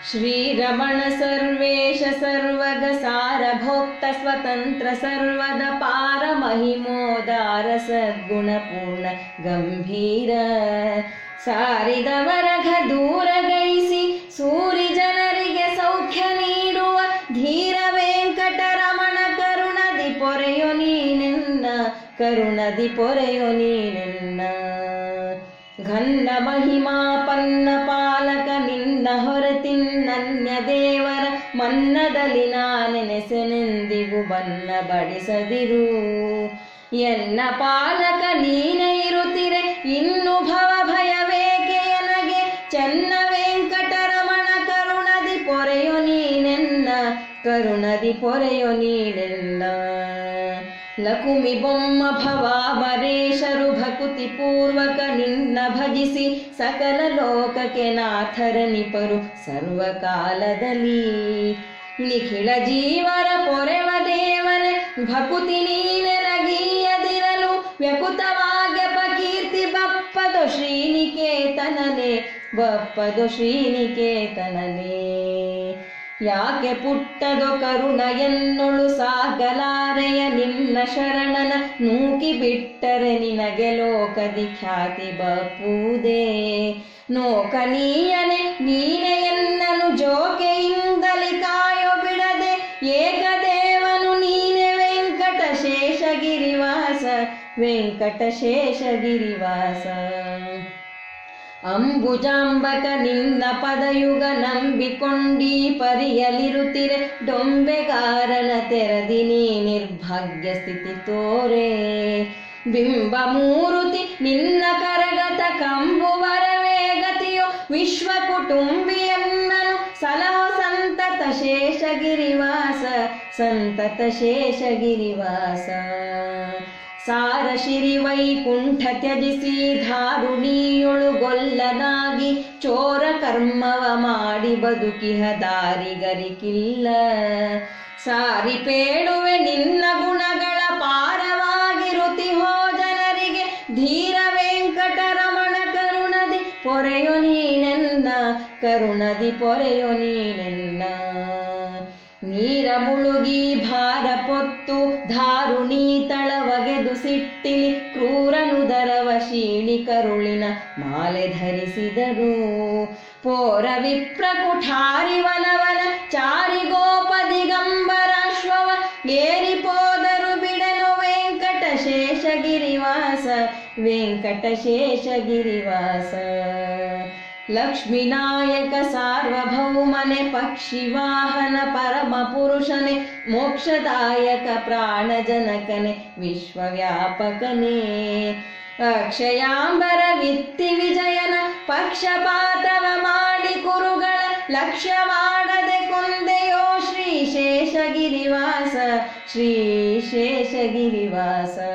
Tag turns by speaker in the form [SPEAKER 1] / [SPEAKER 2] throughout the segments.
[SPEAKER 1] श्रीरमण सर्वेश सर्वग सारभोक्त स्वतन्त्र सर्वद पार महिमोदार सद्गुणपूर्ण गम्भीर ಸಾರಿದವರಘ ದೂರಗೈಸಿ ಸೂರಿ ಜನರಿಗೆ ಸೌಖ್ಯ ನೀಡುವ ಧೀರ ವೆಂಕಟರಮಣ ಕರುಣದಿ ಪೊರೆಯೊ ನೀನೆನ್ನ ಕರುಣದಿ ಪೊರೆಯೊ ನೀನೆನ್ನ ಘನ್ನ ಮಹಿಮಾಪನ್ನ ಪಾಲಕ ನಿನ್ನ ಹೊರತಿನ್ನನ್ಯ ದೇವರ ಮನ್ನದಲ್ಲಿ ನಾನೆನೆಸೆನೆಂದಿಗೂ ಬನ್ನ ಬಡಿಸದಿರು ಎನ್ನ ಪಾಲಕ ನೀನೇ ಇರುತ್ತಿರೆ ಇನ್ನು ಭವ ಭಯವೇಕೆ ಎನಗೆ ಚೆನ್ನ ವೆಂಕಟರಮಣ ಕರುಣದಿ ಪೊರೆಯೊ ನೀನೆನ್ನ ಕರುಣದಿ ಪೊರೆಯೊ ನೀನೆನ್ನ ಲಕುಮಿ ಬೊಮ್ಮ ಭವಾಮರೇಶರು ಭಕುತಿ ಪೂರ್ವಕ ನಿನ್ನ ಭಜಿಸಿ ಸಕಲ ಲೋಕಕ್ಕೆ ನಾಥರ ನಿಪರು ಸರ್ವಕಾಲದಲ್ಲಿ ನಿಖಿಳ ಜೀವರ ಪೊರೆವ ದೇವರೇ ಭಕುತಿ ನೀನೆನಗೀಯದಿರಲು ವ್ಯಕುತವಾಗ್ಯಪ ಕೀರ್ತಿ ಬಪ್ಪದು ಶ್ರೀನಿಕೇತನನೇ ಬಪ್ಪದು ಶ್ರೀನಿಕೇತನನೇ ಯಾಕೆ ಪುಟ್ಟದೊ ಕರುಣ ಎನ್ನೊಳು ಸಾಗಲಾರೆಯ ನಿನ್ನ ಶರಣನ ನೂಕಿ ಬಿಟ್ಟರೆ ನಿನಗೆ ಲೋಕದಿ ಖ್ಯಾತಿ ಬಪ್ಪುವುದೇ ನೋಕನೀಯನೆ ನೀನೆ ಎನ್ನನು ಜೋಕೆಯಿಂದಲಿ ಕಾಯೋ ಬಿಡದೆ ಏಕದೇವನು ನೀನೆ ವೆಂಕಟ ಶೇಷಗಿರಿವಾಸ ವೆಂಕಟ ಶೇಷಗಿರಿವಾಸ ಅಂಬುಜಾಂಬಕ ನಿನ್ನ ಪದಯುಗ ನಂಬಿಕೊಂಡೀ ಪರಿಯಲಿರುತ್ತಿರೆ ಡೊಂಬೆಗಾರನ ತೆರದಿ ನೀ ನಿರ್ಭಾಗ್ಯ ಸ್ಥಿತಿ ತೋರೆ ಬಿಂಬ ಮೂರುತಿ ನಿನ್ನ ಕರಗತ ಕಂಬುವರ ವೇಗತಿಯೋ ವಿಶ್ವ ಕುಟುಂಬಿಯನ್ನನು ಸಲಹೋ ಸಂತತ ಶೇಷಗಿರಿವಾಸ ಸಂತತ ಶೇಷಗಿರಿವಾಸ ಸಾರ ಶಿರಿ ವೈಕುಂಠ ತ್ಯಜಿಸಿ ಧಾರುಣಿಯೊಳು ಗೊಲ್ಲನಾಗಿ ಚೋರ ಕರ್ಮವ ಮಾಡಿ ಬದುಕಿಹ ದಾರಿಗರಿಕಿಲ್ಲ ಸಾರಿ ಪೇಳುವೆ ನಿನ್ನ ಗುಣಗಳ ಪಾರವಾಗಿರುತಿಹೋ ಜನರಿಗೆ ಧೀರ ವೆಂಕಟರಮಣ ಕರುಣದಿ ಪೊರೆಯೊ ನೀನೆನ್ನ ಕರುಣದಿ ಪೊರೆಯೊ ನೀನೆನ್ನ ನೀರ ಮುಳುಗಿ ಭಾರ ಪೊತ್ತು ಧಾರುಣಿ ತಳವಗೆದು ಸಿಟ್ಟಿಲಿ ಕ್ರೂರನುದರವ ಶೀಳಿ ಕರುಳಿನ ಮಾಲೆ ಧರಿಸಿದರು ಪೋರ ವಿಪ್ರ ಕುಠಾರಿ ವನವನ ಚಾರಿ ಗೋಪ ದಿಗಂಬರಾಶ್ವವ ಏರಿ ಪೋದರು ಬಿಡನು ವೆಂಕಟ ಶೇಷಗಿರಿವಾಸ ವೆಂಕಟ ಶೇಷಗಿರಿವಾಸ ಲಕ್ಷ್ಮೀನಾಯಕ ಸಾರ್ವಭೌಮನೆ ಪಕ್ಷಿವಾಹನ ಪರಮ ಪುರುಷನೆ ಮೋಕ್ಷದಾಯಕ ಪ್ರಾಣಜನಕನೆ ವಿಶ್ವವ್ಯಾಪಕನೇ ಅಕ್ಷಯಾಂಬರ ವಿತ್ತಿ ವಿಜಯನ ಪಕ್ಷಪಾತವ ಮಾಡಿ ಕುರುಗಳ ಲಕ್ಷ್ಯ ಮಾಡದೆ ಕೊಂದೆಯೋ ಶ್ರೀ ಶೇಷಗಿರಿವಾಸ ಶ್ರೀ ಶೇಷಗಿರಿವಾಸ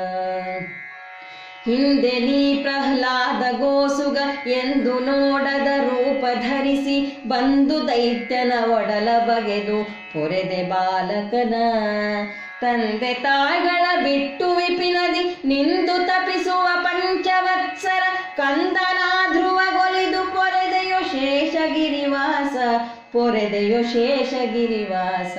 [SPEAKER 1] ಹಿಂದೆ ನೀ ಪ್ರಹ್ಲಾದ ಗೋಸುಗ ಎಂದು ನೋಡದ ರೂಪ ಧರಿಸಿ ಬಂದು ದೈತ್ಯನ ಒಡಲ ಬಗೆದು ಪೊರೆದೆ ಬಾಲಕನ ತಂದೆ ತಾಯಿಗಳ ಬಿಟ್ಟು ವಿಪಿನದಿ ನಿಂದು ತಪಿಸುವ ಪಂಚವತ್ಸರ ಕಂದನ ಧ್ರುವಗೊಲಿದು ಪೊರೆದೆಯೋ ಶೇಷಗಿರಿವಾಸ ಪೊರೆದೆಯೋ ಶೇಷಗಿರಿವಾಸ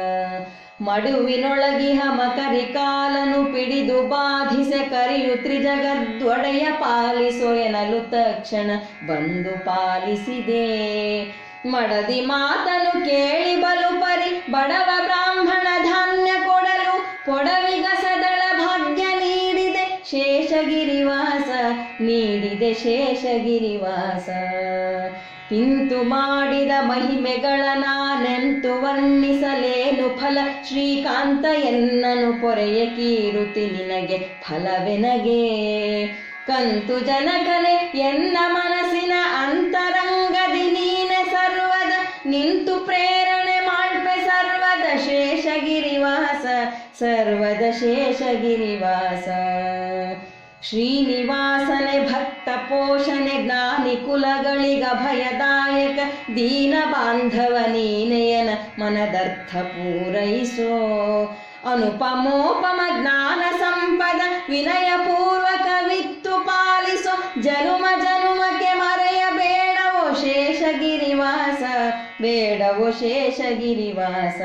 [SPEAKER 1] ಮಡುವಿನೊಳಗಿಹ ಮಕರಿ ಕಾಲನು ಪಿಡಿದು ಬಾಧಿಸೆ ಕರಿಯು ತ್ರಿಜಗದ್ವೊಡೆಯ ಪಾಲಿಸೋ ಎನಲು ತಕ್ಷಣ ಬಂದು ಪಾಲಿಸಿದೆ ಮಡದಿ ಮಾತನು ಕೇಳಿ ಬಲು ಪರಿ ಬಡವ ಬ್ರಾಹ್ಮಣ ಧಾನ್ಯ ಕೊಡಲು ಪೊಡವಿಗಸದಳ ಭಾಗ್ಯ ನೀಡಿದೆ ಶೇಷಗಿರಿವಾಸ ನೀಡಿದೆ ಶೇಷಗಿರಿವಾಸ ಇಂತು ಮಾಡಿದ ಮಹಿಮೆಗಳ ನಾನೆಂತು ವರ್ಣಿಸಲೇನು ಫಲ ಶ್ರೀಕಾಂತ ಎನ್ನನು ಪೊರೆಯ ಕೀರುತಿ ನಿನಗೆ ಫಲವೆನಗೆ ಕಂತು ಜನಕನೆ ಎನ್ನ ಮನಸ್ಸಿನ ಅಂತರಂಗದಿ ನೀನೆ ಸರ್ವದ ನಿಂತು ಪ್ರೇರಣೆ ಮಾಡ್ಪೆ ಸರ್ವದ ಶೇಷಗಿರಿವಾಸ ಸರ್ವದ ಶೇಷಗಿರಿವಾಸ ಶ್ರೀನಿವಾಸನೆ ಭಕ್ತ ಪೋಷಣೆ ಜ್ಞಾನಿ ಕುಲಗಳಿಗ ಭಯದಾಯಕ ದೀನ ಬಾಂಧವ ನೀನೆಯನ ಮನದರ್ಥ ಪೂರೈಸೋ ಅನುಪಮೋಪಮ ಜ್ಞಾನ ಸಂಪದ ವಿನಯ ಪೂರ್ವಕ ವಿತ್ತು ಪಾಲಿಸೋ ಜನುಮ ಜನುಮಕ್ಕೆ ಮರೆಯಬೇಡವೋ ಶೇಷಗಿರಿವಾಸ ಬೇಡ ಭಾಗ್ಯವೋ ಶೇಷಗಿರಿವಾಸ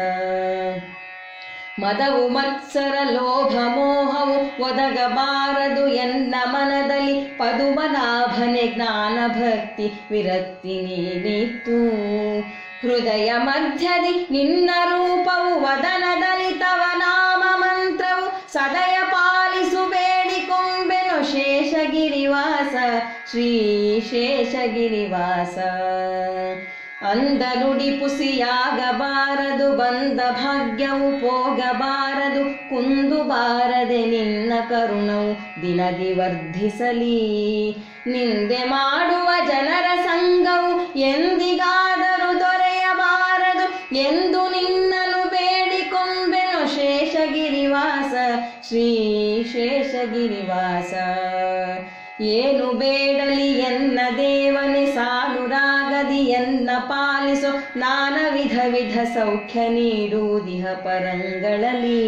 [SPEAKER 1] ಮದವು ಮತ್ಸರ ಲೋಭ ಮೋಹವು ಒದಗಬಾರದು ಎನ್ನ ಮನದಲ್ಲಿ ಪದುಮನಾಭನೆ ಜ್ಞಾನ ಭಕ್ತಿ ವಿರಕ್ತಿ ನೀನಿತ್ತು ಹೃದಯ ಮಧ್ಯದಿ ನಿನ್ನ ರೂಪವು ವದನದಲ್ಲಿ ತವ ನಾಮ ಮಂತ್ರವು ಸದಯ ಪಾಲಿಸು ಬೇಡಿಕೊಂಬೆನು ಶೇಷಗಿರಿವಾಸ ಶ್ರೀ ಶೇಷಗಿರಿವಾಸ ಅಂದ ನುಡಿ ಪುಸಿಯಾಗಬಾರದು ಬಂದ ಭಾಗ್ಯವು ಹೋಗಬಾರದು ಕುಂದು ಬಾರದೆ ನಿನ್ನ ಕರುಣವು ದಿನದಿ ವರ್ಧಿಸಲಿ ನಿಂದೆ ಮಾಡುವ ಜನರ ಸಂಘವು ಎಂದಿಗಾದರೂ ದೊರೆಯಬಾರದು ಎಂದು ನಿನ್ನನು ಬೇಡಿಕೊಂಬೆನು ಶೇಷಗಿರಿವಾಸ ಶ್ರೀ ಶೇಷಗಿರಿವಾಸ ಏನು ಬೇಡಲಿ ಎನ್ನ ದೇವನೇ ಸಾನುರಾಗದಿ ಎನ್ನ ಪಾಲಿಸೋ ನಾನ ವಿಧ ವಿಧ ಸೌಖ್ಯ ನೀಡುವುದಿಹ ಪರಂಗಳಲ್ಲಿ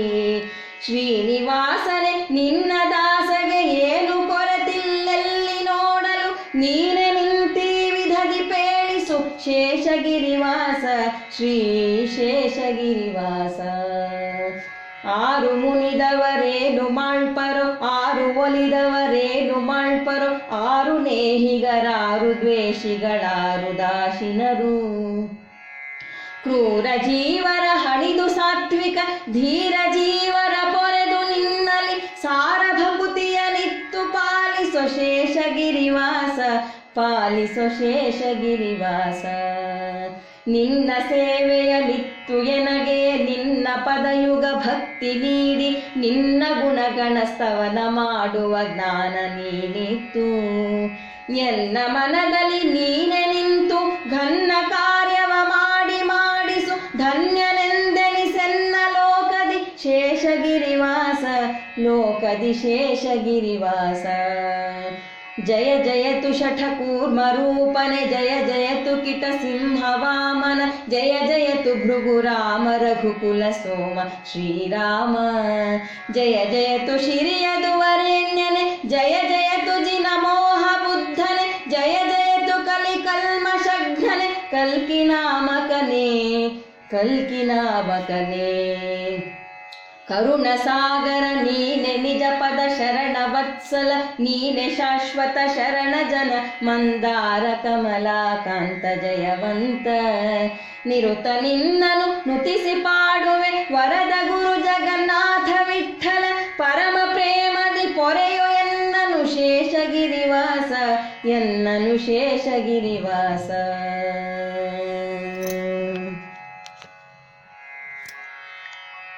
[SPEAKER 1] ಶ್ರೀನಿವಾಸನೆ ನಿನ್ನ ದಾಸಗೆ ಏನು ಕೊರತಿಲ್ಲೆಲ್ಲಿ ನೋಡಲು ನೀನೆ ನಿಂತಿ ವಿಧದಿ ಪೇಳಿಸು ಶೇಷಗಿರಿವಾಸ ಶ್ರೀ ಶೇಷಗಿರಿವಾಸ ಆರು ಮುನಿದವರೇನು ಮಾಳ್ಪರೋ ಆರು ಒಲಿದವರೇನು ಮಾಳ್ಪರೋ ಆರು ನೇಹಿಗರಾರು ದ್ವೇಷಿಗಳಾರು ದಾಶಿನರು ಕ್ರೂರ ಜೀವರ ಹಣಿದು ಸಾತ್ವಿಕ ಧೀರ ಜೀವರ ಪೊರೆದು ನಿನ್ನಲಿ ಸಾರಭಕುತಿಯ ನಿತ್ತು ಪಾಲಿಸೋ ಶೇಷಗಿರಿವಾಸ ಪಾಲಿಸೋ ಶೇಷಗಿರಿವಾಸ ನಿನ್ನ ಸೇವೆಯಲಿತ್ತು ಎನಗೆ ನಿನ್ನ ಪದಯುಗ ಭಕ್ತಿ ನೀಡಿ ನಿನ್ನ ಗುಣಗಣ ಸ್ತವನ ಮಾಡುವ ಜ್ಞಾನ ನೀನಿತ್ತು ಎನ್ನ ಮನದಲ್ಲಿ ನೀನೆ ನಿಂತು ಘನ್ನ ಕಾರ್ಯವ ಮಾಡಿ ಮಾಡಿಸು ಧನ್ಯನೆಂದೆನಿಸೆನ್ನ ಲೋಕದಿ ಶೇಷಗಿರಿವಾಸ ಲೋಕದಿ ಶೇಷಗಿರಿವಾಸ ಜಯ ಜಯತು ಶಠಕೂರ್ಮರೂಪನೆ ಜಯ ಜಯತು ಕಿಟ ಸಿಂಹ ವಾಮನ ಜಯ ಜಯತು ಭೃಗುರಾಮ ರಘುಕುಲ ಸೋಮ ಶ್ರೀರಾಮ ಜಯ ಜಯತು ಶಿರಿಯದು ವರೆಣ್ಯನೆ ಜಯ ಜಯತು ಜಿನ ಮೋಹ ಬುದ್ಧನೆ ಜಯ ಜಯತು ಕಲಿ ಕಲ್ಮಶಘ್ನನೆ ಕಲ್ಕಿ ನಾಮಕನೇ ಕಲ್ಕಿ ನಾಮಕನೇ ಕರುಣ ಸಾಗರ ನೀನೆ ನಿಜ ಪದ ಶರಣ ವತ್ಸಲ ನೀನೆ ಶಾಶ್ವತ ಶರಣ ಜನ ಮಂದಾರ ಕಮಲಾಕಾಂತ ಜಯವಂತ ನಿರುತ ನಿನ್ನನು ನುತಿಸಿ ಪಾಡುವೆ ವರದ ಗುರು ಜಗನ್ನಾಥ ವಿಠಲ ಪರಮ ಪ್ರೇಮದಿ ಪೊರೆಯು ಎನ್ನನು ಶೇಷಗಿರಿವಾಸ ಎನ್ನನು ಶೇಷಗಿರಿವಾಸ